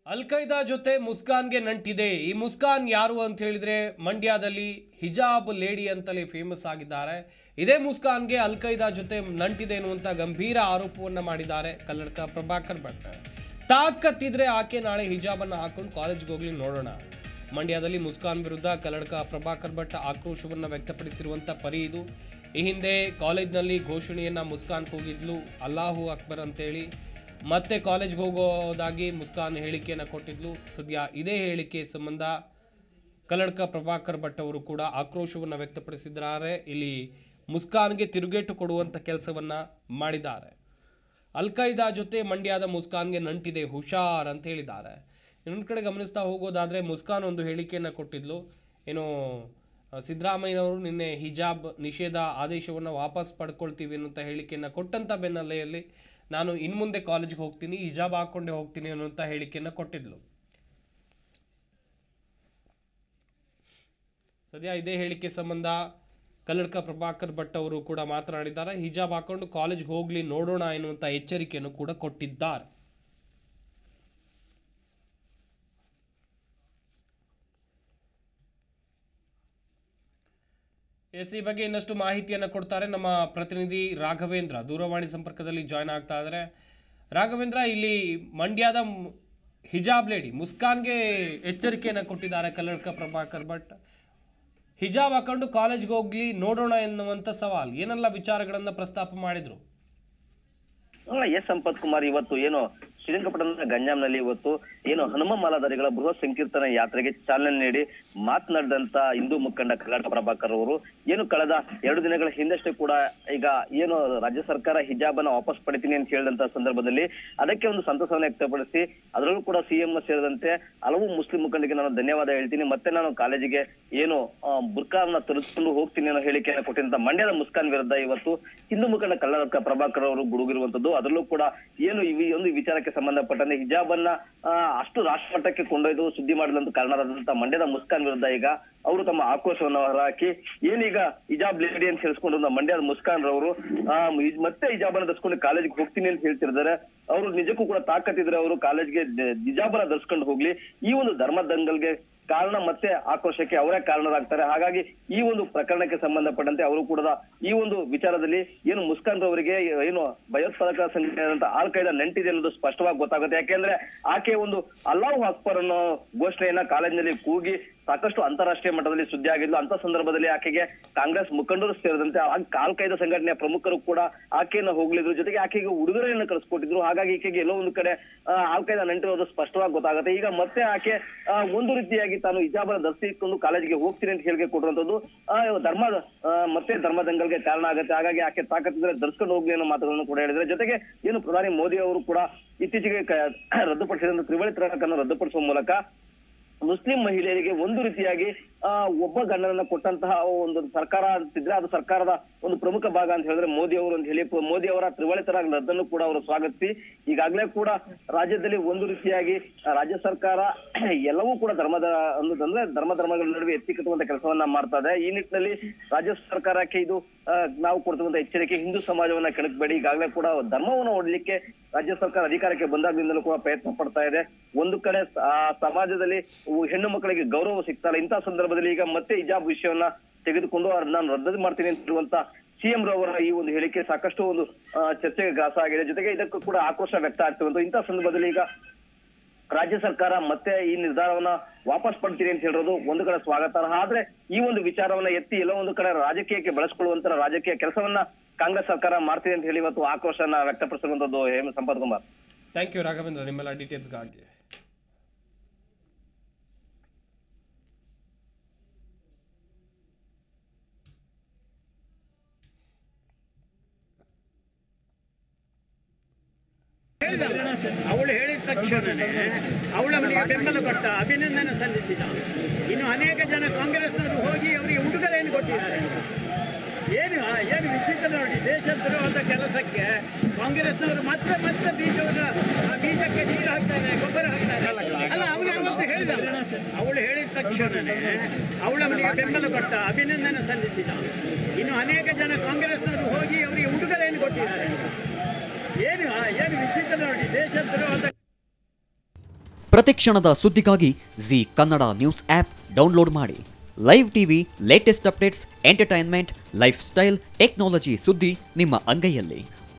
ಅಲ್ ಖೈದಾ ಜೊತೆ ಮುಸ್ಕಾನ್ಗೆ ನಂಟಿದೆ ಈ ಮುಸ್ಕಾನ್ ಯಾರು ಅಂತ ಹೇಳಿದ್ರೆ ಮಂಡ್ಯದಲ್ಲಿ ಹಿಜಾಬ್ ಲೇಡಿ ಅಂತಲೇ ಫೇಮಸ್ ಆಗಿದ್ದಾರೆ ಇದೇ ಮುಸ್ಕಾನ್ಗೆ ಅಲ್ ಖೈದಾ ಜೊತೆ ನಂಟಿದೆ ಎನ್ನುವಂತ ಗಂಭೀರ ಆರೋಪವನ್ನ ಮಾಡಿದ್ದಾರೆ ಕಲ್ಲಡ್ಕ ಪ್ರಭಾಕರ್ ಭಟ್ ತಾಕತ್ತಿದ್ರೆ ಆಕೆ ನಾಳೆ ಹಿಜಾಬನ್ನ ಹಾಕೊಂಡು ಕಾಲೇಜ್ಗೆ ಹೋಗ್ಲಿ ನೋಡೋಣ ಮಂಡ್ಯದಲ್ಲಿ ಮುಸ್ಕಾನ್ ವಿರುದ್ಧ ಕಲ್ಲಡ್ಕ ಪ್ರಭಾಕರ್ ಭಟ್ ಆಕ್ರೋಶವನ್ನ ವ್ಯಕ್ತಪಡಿಸಿರುವಂತ ಪರಿ ಇದು ಈ ಹಿಂದೆ ಕಾಲೇಜ್ನಲ್ಲಿ ಘೋಷಣೆಯನ್ನ ಮುಸ್ಕಾನ್ ಕೂಗಿದ್ಲು ಅಲ್ಲಾಹು ಅಕ್ಬರ್ ಅಂತೇಳಿ ಮತ್ತೆ ಕಾಲೇಜ್ಗೆ ಹೋಗೋದಾಗಿ ಮುಸ್ಕಾನ್ ಹೇಳಿಕೆಯನ್ನು ಕೊಟ್ಟಿದ್ಲು ಸದ್ಯ ಇದೇ ಹೇಳಿಕೆ ಸಂಬಂಧ ಕಲ್ಲಡ್ಕ ಪ್ರಭಾಕರ್ ಭಟ್ ಅವರು ಕೂಡ ಆಕ್ರೋಶವನ್ನು ವ್ಯಕ್ತಪಡಿಸಿದ್ದಾರೆ ಇಲ್ಲಿ ಮುಸ್ಕಾನ್ಗೆ ತಿರುಗೇಟು ಕೊಡುವಂಥ ಕೆಲಸವನ್ನ ಮಾಡಿದ್ದಾರೆ ಅಲ್ ಖೈದಾ ಜೊತೆ ಮಂಡ್ಯದ ಮುಸ್ಕಾನ್ಗೆ ನಂಟಿದೆ ಹುಷಾರ್ ಅಂತ ಹೇಳಿದ್ದಾರೆ ಇನ್ನೊಂದು ಕಡೆ ಗಮನಿಸ್ತಾ ಹೋಗೋದಾದ್ರೆ ಮುಸ್ಕಾನ್ ಒಂದು ಹೇಳಿಕೆಯನ್ನು ಕೊಟ್ಟಿದ್ಲು ಏನು ಆ, ಸಿದ್ದರಾಮಯ್ಯನವರು ನಿನ್ನೆ ಹಿಜಾಬ್ ನಿಷೇಧ ಆದೇಶವನ್ನು ವಾಪಸ್ ಪಡ್ಕೊಳ್ತೀವಿ ಅನ್ನುವಂಥ ಹೇಳಿಕೆಯನ್ನು ಕೊಟ್ಟಂಥ ಬೆನ್ನಲ್ಲೆಯಲ್ಲಿ ನಾನು ಇನ್ನು ಮುಂದೆ ಕಾಲೇಜ್ಗೆ ಹೋಗ್ತೀನಿ ಹಿಜಾಬ್ ಹಾಕೊಂಡೇ ಹೋಗ್ತೀನಿ ಅನ್ನುವಂಥ ಹೇಳಿಕೆಯನ್ನು ಕೊಟ್ಟಿದ್ಲು ಸದ್ಯ ಇದೇ ಹೇಳಿಕೆ ಸಂಬಂಧ ಕಲ್ಲಡ್ಕ ಪ್ರಭಾಕರ್ ಭಟ್ ಅವರು ಕೂಡ ಮಾತನಾಡಿದ್ದಾರೆ ಹಿಜಾಬ್ ಹಾಕೊಂಡು ಕಾಲೇಜ್ಗೆ ಹೋಗ್ಲಿ ನೋಡೋಣ ಎನ್ನುವಂಥ ಎಚ್ಚರಿಕೆಯನ್ನು ಕೂಡ ಕೊಟ್ಟಿದ್ದಾರೆ ಎಸ್ ಈ ಬಗ್ಗೆ ಇನ್ನಷ್ಟು ಮಾಹಿತಿಯನ್ನು ಕೊಡ್ತಾರೆ ನಮ್ಮ ಪ್ರತಿನಿಧಿ ರಾಘವೇಂದ್ರ ದೂರವಾಣಿ ಸಂಪರ್ಕದಲ್ಲಿ ಜಾಯ್ನ್ ಆಗ್ತಾ ಇದ್ದಾರೆ ರಾಘವೇಂದ್ರ ಇಲ್ಲಿ ಮಂಡ್ಯದ ಮ್- ಹಿಜಾಬ್ ಲೇಡಿ ಮುಸ್ಕಾನ್ಗೆ ಎಚ್ಚರಿಕೆಯನ್ನು ಕೊಟ್ಟಿದ್ದಾರೆ ಕಲ್ಲಡ್ಕ ಪ್ರಭಾಕರ್ ಭಟ್ ಹಿಜಾಬ್ ಹಾಕೊಂಡು ಕಾಲೇಜ್ಗೆ ಹೋಗ್ಲಿ ನೋಡೋಣ ಎನ್ನುವಂಥ ಸವಾಲ್ ಏನೆಲ್ಲ ವಿಚಾರಗಳನ್ನು ಪ್ರಸ್ತಾಪ ಮಾಡಿದ್ರು ಅಲ್ಲ, ಎಸ್ ಸಂಪತ್ ಕುಮಾರ್ ಇವತ್ತು ಏನು ಶ್ರೀರಂಗಪಟ್ಟಣದ ಗಂಜಾಂನಲ್ಲಿ ಇವತ್ತು ಏನು ಹನುಮ ಮಾಲಾಧಾರಿಗಳ ಬೃಹತ್ ಸಂಕೀರ್ತನ ಯಾತ್ರೆಗೆ ಚಾಲನೆ ನೀಡಿ ಮಾತನಾಡಿದಂತ ಹಿಂದೂ ಮುಖಂಡ ಕರ್ನಾಟಕ ಪ್ರಭಾಕರ್ ಅವರು ಏನು ಕಳೆದ ಎರಡು ದಿನಗಳ ಹಿಂದಷ್ಟೇ ಕೂಡ ಈಗ ಏನು ರಾಜ್ಯ ಸರ್ಕಾರ ಹಿಜಾಬನ್ನ ವಾಪಸ್ ಪಡಿತೀನಿ ಅಂತ ಹೇಳಿದಂತ ಸಂದರ್ಭದಲ್ಲಿ ಅದಕ್ಕೆ ಒಂದು ಸಂತಸವನ್ನು ವ್ಯಕ್ತಪಡಿಸಿ ಅದರಲ್ಲೂ ಕೂಡ ಸಿಎಂ ಸೇರಿದಂತೆ ಹಲವು ಮುಸ್ಲಿಂ ಮುಖಂಡರಿಗೆ ನಾನು ಧನ್ಯವಾದ ಹೇಳ್ತೀನಿ ಮತ್ತೆ ನಾನು ಕಾಲೇಜಿಗೆ ಏನು ಆ, ಬುರ್ಕಾವನ್ನ ತರಿಸ್ಕೊಂಡು ಹೋಗ್ತೀನಿ ಅನ್ನೋ ಹೇಳಿಕೆಯನ್ನು ಕೊಟ್ಟಿದ್ದಂತ ಮಂಡ್ಯದ ಮುಸ್ಕಾನ್ ವಿರುದ್ಧ ಇವತ್ತು ಹಿಂದೂ ಮುಖಂಡ ಕಲ್ಲಡ್ಕ ಪ್ರಭಾಕರ್ ಅವರು ಗುಡುಗಿರುವಂತದ್ದು ಅದರಲ್ಲೂ ಕೂಡ ಏನು ಈ ಒಂದು ವಿಚಾರಕ್ಕೆ ಸಂಬಂಧಪಟ್ಟಂತೆ ಹಿಜಾಬ್ ಅನ್ನ ಆ, ಅಷ್ಟು ರಾಷ್ಟ್ರಮಟ್ಟಕ್ಕೆ ಕೊಂಡೊಯ್ದು ಸುದ್ದಿ ಮಾಡದಂತ ಕಾರಣರಾದಂತ ಮಂಡ್ಯದ ಮುಸ್ಕಾನ್ ವಿರುದ್ಧ ಈಗ ಅವರು ತಮ್ಮ ಆಕ್ರೋಶವನ್ನು ಹೊರಹಾಕಿ ಏನೀಗ ಹಿಜಾಬ್ ಲೇಡಿ ಅಂತ ಹೇಳಿಸ್ಕೊಂಡು ಮಂಡ್ಯದ ಮುಸ್ಕಾನ್ ರವರು ಆ, ಇದ್- ಮತ್ತೆ ಹಿಜಾಬ್ ಅನ್ನ ಧರಿಸ್ಕೊಂಡು ಕಾಲೇಜ್ಗೆ ಹೋಗ್ತೀನಿ ಅಂತ ಹೇಳ್ತಿರ್ತಾರೆ ಅವರು ನಿಜಕ್ಕೂ ಕೂಡ ತಾಕತ್ತಿದ್ರೆ ಅವರು ಕಾಲೇಜ್ಗೆ ಹಿಜಾಬ್ ಅನ್ನ ಧರಿಸ್ಕೊಂಡು ಹೋಗ್ಲಿ ಈ ಒಂದು ಧರ್ಮ ದಂಗಲ್ಗೆ ಕಾರಣ ಮತ್ತೆ ಆಕ್ರೋಶಕ್ಕೆ ಅವರೇ ಕಾರಣರಾಗ್ತಾರೆ ಹಾಗಾಗಿ ಈ ಒಂದು ಪ್ರಕರಣಕ್ಕೆ ಸಂಬಂಧಪಟ್ಟಂತೆ ಅವರು ಕೂಡ ಈ ಒಂದು ವಿಚಾರದಲ್ಲಿ ಏನು ಮುಸ್ಕಾನ್ ರವರಿಗೆ ಏನು ಭಯೋತ್ಪಾದಕ ಸಂಘಟನೆ ಆಲ್ ಖೈದಾ ನಂಟಿದೆ ಅನ್ನೋದು ಸ್ಪಷ್ಟವಾಗಿ ಗೊತ್ತಾಗುತ್ತೆ ಯಾಕೆಂದ್ರೆ ಆಕೆ ಒಂದು ಅಲ್ಲಾಹು ಅಕ್ಬರ್ ಅನ್ನೋ ಘೋಷಣೆಯನ್ನ ಕಾಲೇಜಿನಲ್ಲಿ ಕೂಗಿ ಸಾಕಷ್ಟು ಅಂತಾರಾಷ್ಟ್ರೀಯ ಮಟ್ಟದಲ್ಲಿ ಸುದ್ದಿ ಆಗಿದ್ಲು ಅಂತ ಸಂದರ್ಭದಲ್ಲಿ ಆಕೆಗೆ ಕಾಂಗ್ರೆಸ್ ಮುಖಂಡರು ಸೇರಿದಂತೆ ಆ- ಆಲ್ ಖೈದಾ ಸಂಘಟನೆಯ ಪ್ರಮುಖರು ಕೂಡ ಆಕೆಯನ್ನ ಹೋಗ್ಲಿದ್ರು ಜೊತೆಗೆ ಆಕೆಗೆ ಉಡುಗೊರೆಯನ್ನು ಕಳಿಸ್ಕೊಟ್ಟಿದ್ರು ಹಾಗಾಗಿ ಈಕೆಗೆ ಎಲ್ಲೋ ಒಂದು ಕಡೆ ಆ, ಆಲ್ ಖೈದಾ ನಂಟಿರೋದು ಸ್ಪಷ್ಟವಾಗಿ ಗೊತ್ತಾಗುತ್ತೆ ಈಗ ಮತ್ತೆ ಆಕೆ ಆ, ಒಂದು ರೀತಿಯಾಗಿ ತಾನು ಹಿಜಾಬನ ಧರಿಸಿಕೊಂಡು ಕಾಲೇಜಿಗೆ ಹೋಗ್ತೀನಿ ಅಂತ ಹೇಳಿಕೆ ಕೊಟ್ಟಿರುವಂತದ್ದು ಆ, ಧರ್ಮ ಆ, ಮತ್ತೆ ಧರ್ಮ ದಂಗಲ್ಗೆ ಕಾರಣ ಆಗುತ್ತೆ ಹಾಗಾಗಿ ಆಕೆ ತಾಕತ್ತಿದ್ರೆ ಧರಿಸ್ಕೊಂಡು ಹೋಗ್ಲಿ ಅನ್ನೋ ಮಾತುಗಳನ್ನು ಕೂಡ ಹೇಳಿದ್ರೆ ಜೊತೆಗೆ ಏನು ಪ್ರಧಾನಿ ಮೋದಿ ಅವರು ಕೂಡ ಇತ್ತೀಚೆಗೆ ಕ- ರದ್ದುಪಡಿಸಿದಂತ ತ್ರಿವಳಿ ತಲಾಖನ್ನು ರದ್ದುಪಡಿಸುವ ಮೂಲಕ ಮುಸ್ಲಿಂ ಮಹಿಳೆಯರಿಗೆ ಒಂದು ರೀತಿಯಾಗಿ ಆ ಒಬ್ಬ ಗಂಡನನ್ನ ಕೊಟ್ಟಂತಹ ಒಂದು ಸರ್ಕಾರ ಅಂತಿದ್ರೆ ಅದು ಸರ್ಕಾರದ ಒಂದು ಪ್ರಮುಖ ಭಾಗ ಅಂತ ಹೇಳಿದ್ರೆ ಮೋದಿ ಅವರು ಅಂತ ಹೇಳಿ ಪ- ಮೋದಿ ಅವರ ತ್ರಿವಳಿ ತಲಾಖ್ ರದ್ದನ್ನು ಕೂಡ ಅವರು ಸ್ವಾಗತಿಸಿ ಈಗಾಗಲೇ ಕೂಡ ರಾಜ್ಯದಲ್ಲಿ ಒಂದು ರೀತಿಯಾಗಿ ಆ, ರಾಜ್ಯ ಸರ್ಕಾರ ಎಲ್ಲವೂ ಕೂಡ ಧರ್ಮದ ಒಂದು ಅಂದ್ರೆ ಧರ್ಮ ಧರ್ಮಗಳ ನಡುವೆ ಎತ್ತಿ ಕಟ್ಟುವಂತ ಕೆಲಸವನ್ನ ಮಾಡ್ತಾ ಇದೆ ಈ ನಿಟ್ಟಿನಲ್ಲಿ ರಾಜ್ಯ ಸರ್ಕಾರಕ್ಕೆ ಇದು ಆ, ನಾವು ಕೊಡ್ತಿರುವಂತ ಎಚ್ಚರಿಕೆ ಹಿಂದೂ ಸಮಾಜವನ್ನ ಕೆಣಕಬೇಡಿ ಈಗಾಗಲೇ ಕೂಡ ಧರ್ಮವನ್ನು ಓಡಲಿಕ್ಕೆ ರಾಜ್ಯ ಸರ್ಕಾರ ಅಧಿಕಾರಕ್ಕೆ ಬಂದಾಗಿನಿಂದಲೂ ಕೂಡ ಪ್ರಯತ್ನ ಪಡ್ತಾ ಇದೆ ಒಂದು ಕಡೆ ಆ ಸಮಾಜದಲ್ಲಿ ಉ- ಹೆಣ್ಣು ಮಕ್ಕಳಿಗೆ ಗೌರವ ಸಿಗ್ತಾ ಇಲ್ಲ ಇಂತಹ ಸಂದರ್ಭದಲ್ಲಿ ಈಗ ಮತ್ತೆ ಹಿಜಾಬ್ ವಿಷಯವನ್ನ ತೆಗೆದುಕೊಂಡು ಅವ್ರನ್ನ ನಾನು ರದ್ದು ಮಾಡ್ತೀನಿ ಅಂತಿರುವಂತ ಸಿಎಂ ರವರ ಈ ಒಂದು ಹೇಳಿಕೆ ಸಾಕಷ್ಟು ಒಂದು ಆ, ಚರ್ಚೆಗೆ ಗ್ರಾಸ ಆಗಿದೆ ಜೊತೆಗೆ ಇದಕ್ಕೂ ಕೂಡ ಆಕ್ರೋಶ ವ್ಯಕ್ತ ಆಗ್ತಿರುವಂತ ಇಂತಹ ಸಂದರ್ಭದಲ್ಲಿ ಈಗ ರಾಜ್ಯ ಸರ್ಕಾರ ಮತ್ತೆ ಈ ನಿರ್ಧಾರವನ್ನ ವಾಪಸ್ ಪಡ್ತೀನಿ ಅಂತ ಹೇಳಿರೋದು ಒಂದು ಕಡೆ ಸ್ವಾಗತಾರ್ಹ ಆದ್ರೆ ಈ ಒಂದು ವಿಚಾರವನ್ನ ಎತ್ತಿ ಎಲ್ಲೋ ಒಂದು ಕಡೆ ರಾಜಕೀಯಕ್ಕೆ ಬಳಸ್ಕೊಳ್ಳುವಂತ ರಾಜಕೀಯ ಕೆಲಸವನ್ನ ಕಾಂಗ್ರೆಸ್ ಸರ್ಕಾರ ಮಾಡ್ತಿದೆ ಅಂತ ಹೇಳಿ ಇವತ್ತು ಆಕ್ರೋಶನ ವ್ಯಕ್ತಪಡಿಸಿರುವಂತದ್ದು ಹೇಮ ಸಂಪತ್ ಕುಮಾರ್ ಥ್ಯಾಂಕ್ ಯು ರಾಘವೇಂದ್ರ ನಿಮ್ಮೆಲ್ಲ ಡೀಟೇಲ್ಸ್ಗಾಗಿ ಹೇಳಿದ ಅವಳು ಹೇಳಿದ ತಕ್ಷಣನೇ ಅವಳ ಮನೆಗೆ ಬೆಂಬಲ ಕೊಟ್ಟ ಅಭಿನಂದನೆ ಸಲ್ಲಿಸಿದ ಇನ್ನು ಅನೇಕ ಜನ ಕಾಂಗ್ರೆಸ್ನವರು ಹೋಗಿ ಅವರಿಗೆ ಉಡುಗೊರೆಯನ್ನು ಕೊಟ್ಟಿದ್ದಾರೆ ಏನು ಏನು ವಿಚಿತ್ರ ನೋಡಿ ದೇಶದ್ರೋಹದ ಕೆಲಸಕ್ಕೆ ಕಾಂಗ್ರೆಸ್ನವರು ಮತ್ತೆ ಮತ್ತೆ ಬೀಜವನ್ನು ಆ ಬೀಜಕ್ಕೆ ನೀರು ಹಾಕ್ತಾರೆ ಗೊಬ್ಬರ ಹಾಕ್ತಾರೆ ಅಲ್ಲ ಅವನು ಅವತ್ತು ಹೇಳಿದ ಅವಳು ಹೇಳಿದ ತಕ್ಷಣನೇ ಅವಳ ಮನೆಗೆ ಬೆಂಬಲ ಕೊಟ್ಟ ಅಭಿನಂದನೆ ಸಲ್ಲಿಸಿದ ಇನ್ನು ಅನೇಕ ಜನ ಕಾಂಗ್ರೆಸ್ನವರು ಹೋಗಿ ಅವರಿಗೆ ಉಡುಗೊರೆಯನ್ನು ಕೊಟ್ಟಿದ್ದಾರೆ ಏನು ಏನು ವಿಚಿತ್ರ ನೋಡಿ ದೇಶದ್ರೋಹದ ಪ್ರತಿಕ್ಷಣದ ಸುದ್ದಿಗಾಗಿ Zee Kannada news app download ಮಾಡಿ live TV latest updates entertainment lifestyle technology ಸುದ್ದಿ ನಿಮ್ಮ ಅಂಗೈಯಲ್ಲಿ